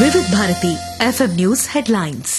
వివిధ Bharati FM news headlines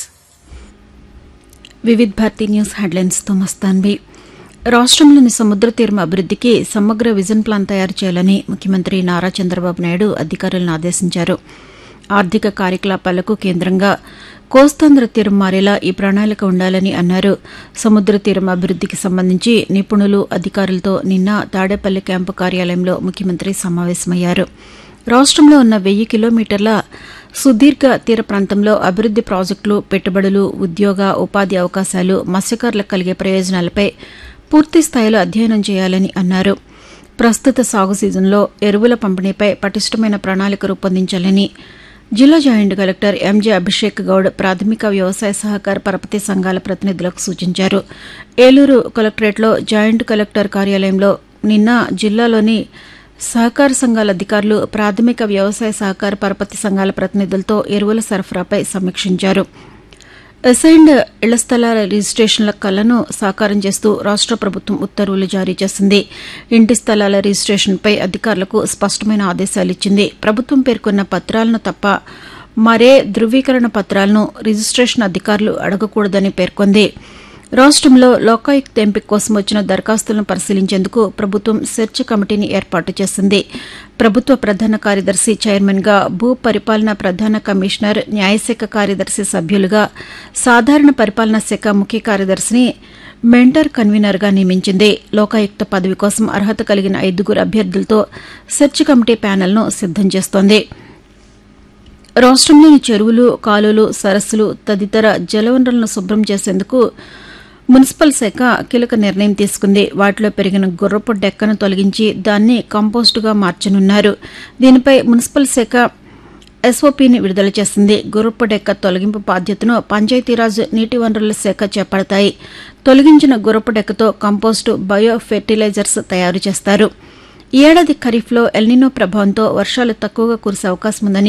Vividh Bharati news హెడ్లైన్స్తో మస్తాన్వి రాష్ట్రంలోని సముద్ర తీరం అభివృద్దికి సమగ్ర విజన్ ప్లాన్ తయారు చేయాలని ముఖ్యమంత్రి నారా చంద్రబాబు నాయుడు అధికారులను ఆదేశించారు ఆర్థిక కార్యకలాపాలకు కేంద్రంగా కోస్తాంధ్ర తీరం మారేలా ఈ ప్రణాళిక ఉండాలని అన్నారు సముద్ర తీరం అభివృద్దికి సంబంధించి నిపుణులు అధికారులతో నిన్న తాడేపల్లి క్యాంపు కార్యాలయంలో ముఖ్యమంత్రి సమావేశమయ్యారు రాష్ట్రంలో ఉన్న వెయ్యి కిలోమీటర్ల సుదీర్ఘ తీర ప్రాంతంలో అభివృద్ది ప్రాజెక్టులు పెట్టుబడులు ఉద్యోగ ఉపాధి అవకాశాలు మత్స్యకారులకు కలిగే ప్రయోజనాలపై పూర్తి స్థాయిలో అధ్యయనం చేయాలని అన్నారు ప్రస్తుత సాగు సీజన్లో ఎరువుల పంపిణీపై పటిష్టమైన ప్రణాళిక రూపొందించాలని జిల్లా joint collector MJ Abhishek Goud ప్రాథమిక వ్యవసాయ సహకార పరపతి సంఘాల ప్రతినిధులకు సూచించారు ఏలూరు కలెక్టరేట్లో జాయింట్ కలెక్టర్ కార్యాలయంలో నిన్న జిల్లాలోని సహకార సంఘాల అధికారులు ప్రాథమిక వ్యవసాయ సహకార పరపతి సంఘాల ప్రతినిధులతో ఎరువుల సరఫరాపై సమీక్షించారు అసైన్డ్ ఇళ్ల స్థలాల రిజిస్ట్రేషన్ల కలను సాకారం చేస్తూ రాష్ట ప్రభుత్వం ఉత్తర్వులు జారీ చేసింది ఇంటి స్థలాల రిజిస్ట్రేషన్పై అధికారులకు స్పష్టమైన ఆదేశాలు ఇచ్చింది ప్రభుత్వం పేర్కొన్న పత్రాలను తప్ప మరే ధృవీకరణ పత్రాలను రిజిస్ట్రేషన్ అధికారులు అడగకూడదని పేర్కొంది రాష్టంలో లోకాయుక్త ఎంపిక కోసం వచ్చిన దరఖాస్తులను పరిశీలించేందుకు ప్రభుత్వం సెర్చ్ కమిటీని ఏర్పాటు చేసింది ప్రభుత్వ ప్రధాన కార్యదర్శి చైర్మన్గా భూ పరిపాలన ప్రధాన కమిషనర్ న్యాయశాఖ కార్యదర్శి సభ్యులుగా సాధారణ పరిపాలనా శాఖ ముఖ్య కార్యదర్శిని మెంటర్ కన్వీనర్గా నియమించింది లోకాయుక్త పదవి కోసం అర్హత కలిగిన ఐదుగురు అభ్యర్థులతో సెర్చ్ కమిటీ ప్యానెల్ను సిద్దం చేస్తోంది రాష్టంలోని చెరువులు కాలువలు సరస్సులు తదితర జలవనరులను శుభ్రం చేసేందుకు మున్సిపల్ శాఖ కీలక నిర్ణయం తీసుకుంది వాటిలో పెరిగిన గుర్రపు డెక్కను తొలగించి దాన్ని కంపోస్టుగా మార్చనున్నారు దీనిపై మున్సిపల్ శాఖ ఎస్ఓపీని విడుదల చేసింది గుర్రపు డెక్క తొలగింపు బాధ్యతను పంచాయతీరాజ్ నీటి వనరుల శాఖ చేపడతాయి తొలగించిన గుర్రపు డెక్కతో కంపోస్టు బయో ఫెర్టిలైజర్స్ తయారు చేస్తారు ఈ ఏడాది ఖరీఫ్లో ఎల్నినో ప్రభావంతో వర్షాలు తక్కువగా కురిసే అవకాశం ఉందని